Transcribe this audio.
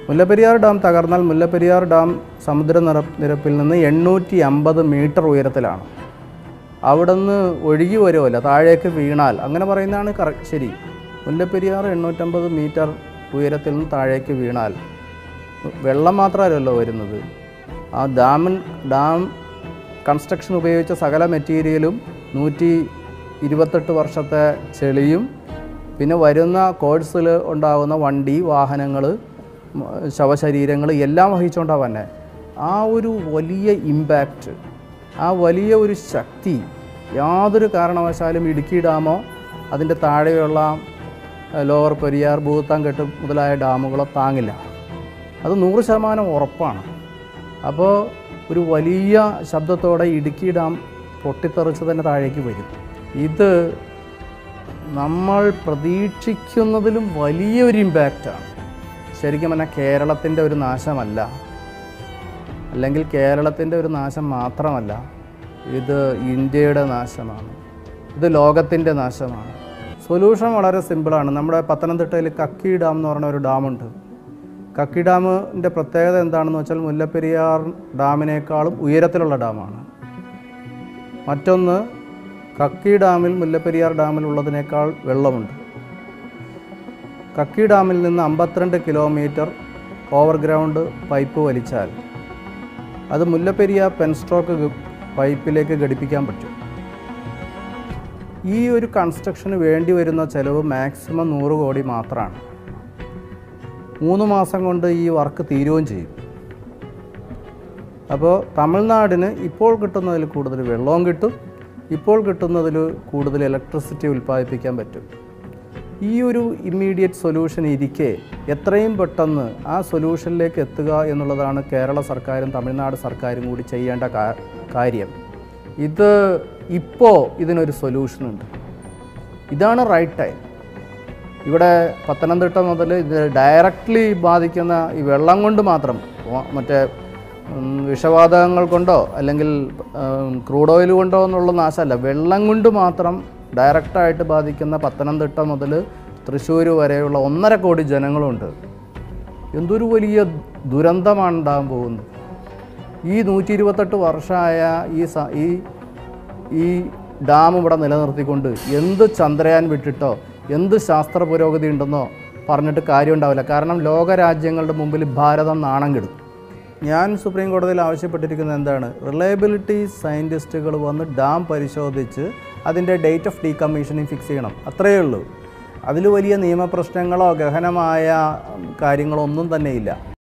Mullaperiyar dam തകർന്നാൽ Mullaperiyar dam സമുദ്ര നിര നിരപ്പിൽ നിന്ന് എണ്ണൂറ്റി അമ്പത് മീറ്റർ ഉയരത്തിലാണ് അവിടുന്ന് ഒഴുകി വരുമല്ലോ താഴേക്ക് വീണാൽ അങ്ങനെ പറയുന്നതാണ് കറ ശരി മുല്ലപ്പെരിയാർ എണ്ണൂറ്റമ്പത് മീറ്റർ ഉയരത്തിൽ നിന്ന് താഴേക്ക് വീണാൽ വെള്ളം മാത്രമല്ലല്ലോ വരുന്നത് ആ ഡാമിൽ ഡാം കൺസ്ട്രക്ഷൻ ഉപയോഗിച്ച സകല മെറ്റീരിയലും നൂറ്റി ഇരുപത്തെട്ട് വർഷത്തെ ചെളിയും പിന്നെ വരുന്ന കോഴ്സിൽ ഉണ്ടാകുന്ന വണ്ടി വാഹനങ്ങൾ ശവശരീരങ്ങൾ എല്ലാം വഹിച്ചുകൊണ്ടാണ് തന്നെ ആ ഒരു വലിയ ഇമ്പാക്റ്റ് ആ വലിയ ഒരു ശക്തി യാതൊരു കാരണവശാലും ഇടുക്കി ഡാമോ അതിൻ്റെ താഴെയുള്ള ഏഹ്, ലോവർ പെരിയാർ ഭൂത്താൻകെട്ട് മുതലായ ഡാമുകളോ താങ്ങില്ല അത് നൂറ് ശതമാനം ഉറപ്പാണ് അപ്പോൾ ഒരു വലിയ ശബ്ദത്തോടെ ഇടുക്കി ഡാം പൊട്ടിത്തെറിച്ച് തന്നെ താഴേക്ക് വരും ഇത് നമ്മൾ പ്രതീക്ഷിക്കുന്നതിലും വലിയൊരു ഇമ്പാക്റ്റാണ് ശരിക്കും പറഞ്ഞാൽ കേരളത്തിൻ്റെ ഒരു നാശമല്ല അല്ലെങ്കിൽ കേരളത്തിൻ്റെ ഒരു നാശം മാത്രമല്ല ഇത് ഇന്ത്യയുടെ നാശമാണ് ഇത് ലോകത്തിൻ്റെ നാശമാണ് സൊല്യൂഷൻ വളരെ സിമ്പിളാണ് നമ്മുടെ പത്തനംതിട്ടയിൽ കക്കി ഡാം എന്ന് പറഞ്ഞ ഒരു ഡാമുണ്ട് കക്കി ഡാമിൻ്റെ പ്രത്യേകത എന്താണെന്ന് വെച്ചാൽ മുല്ലപ്പെരിയാർ ഡാമിനേക്കാളും ഉയരത്തിലുള്ള ഡാമാണ് മറ്റൊന്ന് കക്കി ഡാമിൽ മുല്ലപ്പെരിയാർ ഡാമിൽ ഉള്ളതിനേക്കാൾ വെള്ളമുണ്ട് കക്കി ഡാമിൽ നിന്ന് അമ്പത്തിരണ്ട് കിലോമീറ്റർ ഓവർഗ്രൗണ്ട് പൈപ്പ് വലിച്ചാൽ അത് മുല്ലപ്പെരിയാർ പെൻസ്ട്രോക്ക് ഗ- പൈപ്പിലേക്ക് ഘടിപ്പിക്കാൻ പറ്റും ഈ ഒരു കൺസ്ട്രക്ഷന് വേണ്ടി വരുന്ന ചിലവ് മാക്സിമം നൂറ് കോടി മാത്രമാണ് മൂന്ന് മാസം കൊണ്ട് ഈ വർക്ക് തീരുകയും ചെയ്യും അപ്പോൾ തമിഴ്നാടിന് ഇപ്പോൾ കിട്ടുന്നതിൽ കൂടുതൽ വെള്ളവും കിട്ടും ഇപ്പോൾ കിട്ടുന്നതിൽ കൂടുതൽ ഇലക്ട്രിസിറ്റി ഉൽപ്പാദിപ്പിക്കാൻ പറ്റും ഈ ഒരു ഇമ്മീഡിയറ്റ് സൊല്യൂഷൻ ഇരിക്കെ എത്രയും പെട്ടെന്ന് ആ സൊല്യൂഷനിലേക്ക് എത്തുക എന്നുള്ളതാണ് കേരള സർക്കാരും തമിഴ്നാട് സർക്കാരും കൂടി ചെയ്യേണ്ട കാ- കാര്യം ഇത് ഇപ്പോൾ ഇതിനൊരു സൊല്യൂഷനുണ്ട് ഇതാണ് റൈറ്റ് ടൈം ഇവിടെ പത്തനംതിട്ട മുതൽ ഇത് ഡയറക്റ്റ്ലി ബാധിക്കുന്ന ഈ വെള്ളം കൊണ്ട് മാത്രം വ- മറ്റേ ഉം, വിഷവാതകങ്ങൾ കൊണ്ടോ അല്ലെങ്കിൽ ക്രൂഡ് ഓയിൽ കൊണ്ടോ എന്നുള്ള നാശമല്ല വെള്ളം കൊണ്ട് മാത്രം ഡയറക്റ്റായിട്ട് ബാധിക്കുന്ന പത്തനംതിട്ട മുതൽ തൃശ്ശൂർ വരെയുള്ള ഒന്നര കോടി ജനങ്ങളുണ്ട് എന്തൊരു വലിയ ദുരന്തമാണ് ഉണ്ടാകാൻ പോകുന്നത് ഈ നൂറ്റി ഇരുപത്തെട്ട് വർഷമായ ഈ സ ഈ ഈ ഡാം ഇവിടെ നിലനിർത്തിക്കൊണ്ട് എന്ത് ചന്ദ്രയാൻ വിട്ടിട്ടോ എന്ത് ശാസ്ത്ര പുരോഗതി ഉണ്ടെന്നോ പറഞ്ഞിട്ട് കാര്യം ഉണ്ടാവില്ല കാരണം ലോകരാജ്യങ്ങളുടെ മുമ്പിൽ ഭാരതം നാണം കെടും ഞാൻ സുപ്രീം കോടതിയിൽ ആവശ്യപ്പെട്ടിരിക്കുന്നത് എന്താണ് റിലയബിലിറ്റി സയൻറ്റിസ്റ്റുകൾ വന്ന് ഡാം പരിശോധിച്ച് അതിൻ്റെ ഡേറ്റ് ഓഫ് ഡീകമ്മീഷനിങ് ഫിക്സ് ചെയ്യണം അത്രയേ ഉള്ളൂ അതിൽ വലിയ നിയമപ്രശ്നങ്ങളോ ഗഹനമായ ഉം, കാര്യങ്ങളോ ഒന്നും തന്നെയില്ല